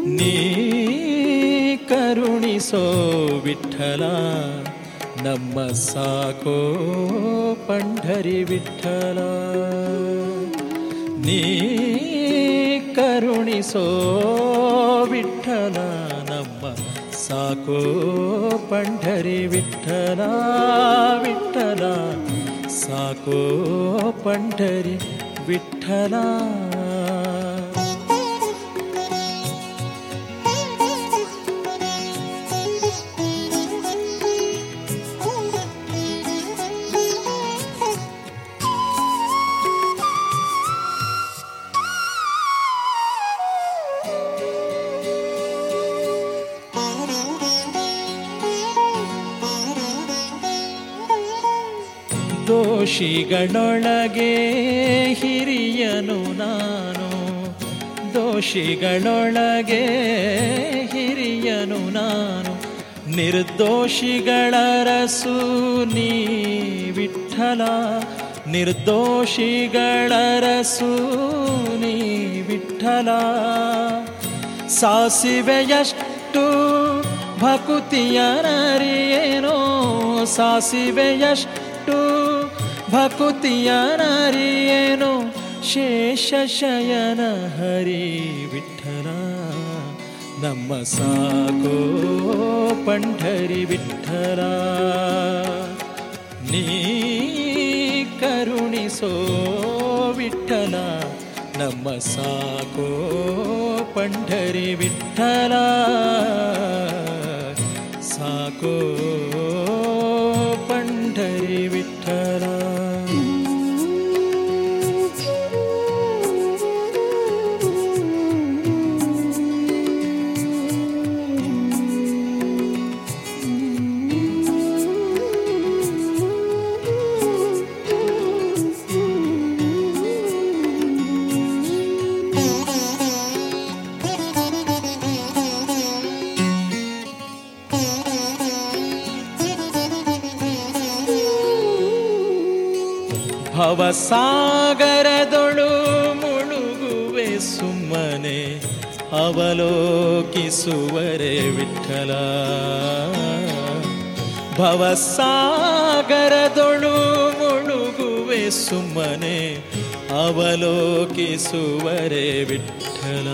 ನೀ ಕರುಣಿಸೋ ವಿಠಲ ನಮ್ಮ ಸಾಕೋ ಪಂಢರಿ ವಿಠಲ ನೀ ಕರುಣಿಸೋ ವಿಠಲ ನಮ್ಮ ಸಾಕೋ ಪಂಢರಿ ವಿಠಲ ವಿಠಲ ಸಾಕೋ ಪಂಢರಿ ವಿಠಲ ದೋಷಿಗಳೊಳಗೆ ಹಿರಿಯನು ನಾನು ದೋಷಿಗಳೊಳಗೆ ಹಿರಿಯನು ನಾನು ನಿರ್ದೋಷಿಗಳ ರಸು ನೀ ವಿಠಲ ನಿರ್ದೋಷಿಗಳ ರಸು ನೀ ವಿಠಲ ಸಾಸಿವೆಯಷ್ಟು ಭಕುತಿಯ ನರಿಯೇನೋ ಸಾಸಿವೆಯಷ್ಟು ಭಕುತಿಯ ನರಿಯೇನೋ ಶೇಷ ಶಯನ ಹರಿ ವಿಠಲ ನಮ್ಮ ಸಾಕೋ ಪಂಢರಿ ವಿಠಲ ನೀ ಕರುಣಿಸೋ ವಿಠಲ ನಮ್ಮ ಸಾಕೋ ಪಂಢರಿ ವಿಠಲ ಸಾಕೋ ಪಂಢರಿ ವಿಠಲ ಭವಸಾಗರದೊಳು ಮುಳುಗುವೆ ಸುಮ್ಮನೆ ಅವಲೋಕಿಸುವರೆ ವಿಠಲ ಭವಸಾಗರದೊಳು ಮುಳುಗುವೆ ಸುಮ್ಮನೆ ಅವಲೋಕಿಸುವರೆ ವಿಠಲ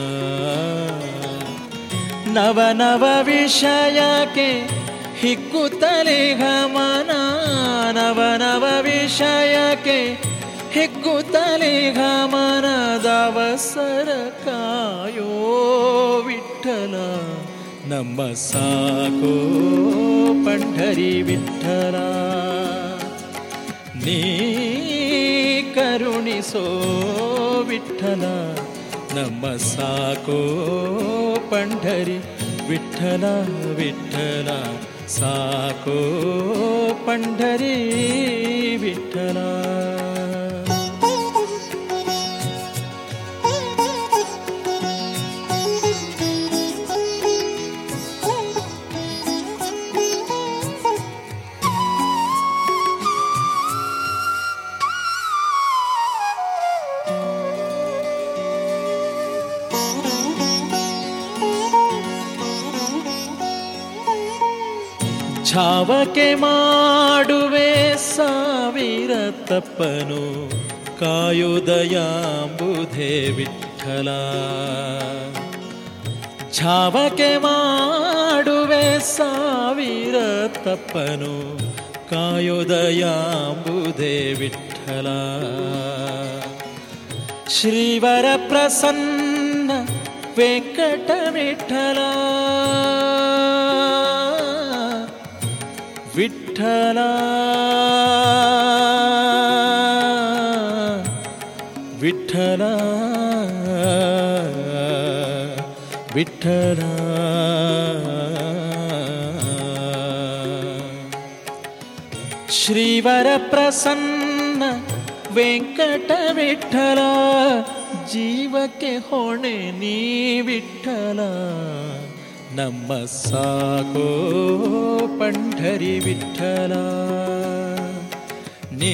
ನವ ನವ ವಿಷಯಕ್ಕೆ ಹಿಕ್ಕುತ್ತಲೇ ಗಮನ ನವ ನವ ವಿಷಯಕ್ಕೆ ಹಿಕ್ಕುತ್ತಲೇ ಗಮನದವಸರ ಕಾಯೋ ವಿಠಲ ನಮ್ಮ ಸಾಕೋ ಪಂಢರಿ ವಿಠಲ ನೀ ಕರುಣಿಸೋ ವಿಠಲ ನಮ್ಮ ಸಾಕೋ ಪಂಢರಿ ವಿಠಲ ವಿಠಲ ಸಾಕೋ ಪಂಢರಿ ವಿಠಲ ಛಾವಕೆ ಮಾಡುವೆ ಸಾವಿರ ತಪ್ಪನು ಕಾಯುದಯಾಂಬುಧೆ ವಿಠಲ ಛಾವಕೆ ಮಾಡುವೆ ಸಾವಿರ ತಪ್ಪನು ಕಾಯುದಯಾಂಬುಧೆ ವಿಠಲ ಶ್ರೀವರ ಪ್ರಸನ್ನ ವೆಂಕಟ ವಿಠಲ ವಿಠಲ ವಿಠಲ ವಿಠಲ ಶ್ರೀವರ ಪ್ರಸನ್ನ ವೆಂಕಟ ವಿಠಲ ಜೀವಕ್ಕೆ ಹೊಣೆ ನೀ ವಿಠಲ ನಮ್ಮ ಸಾಕೋ ಪಂಢರಿ ವಿಠಲ ನೀ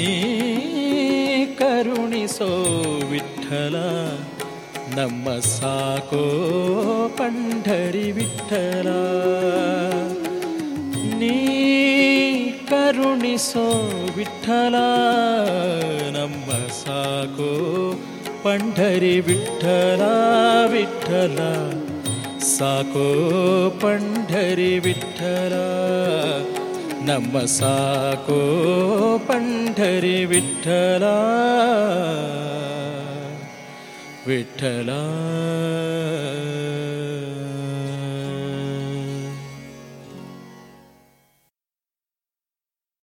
ಕರುಣಿಸೋ ವಿಠಲ ನಮ್ಮ ಸಾಕೋ ಪಂಢರಿ ವಿಠಲ ನೀ ಕರುಣಿಸೋ ವಿಠಲ ನಮ್ಮ ಸಾಕೋ ಪಂಢರಿ ವಿಠಲ ವಿಠಲ ಸಾಕೋ ಪಂಢರಿ ವಿಠಲ ನಮ್ಮ ಸಾಕೋ ಪಂಢರಿ ವಿಠಲ ವಿಠಲ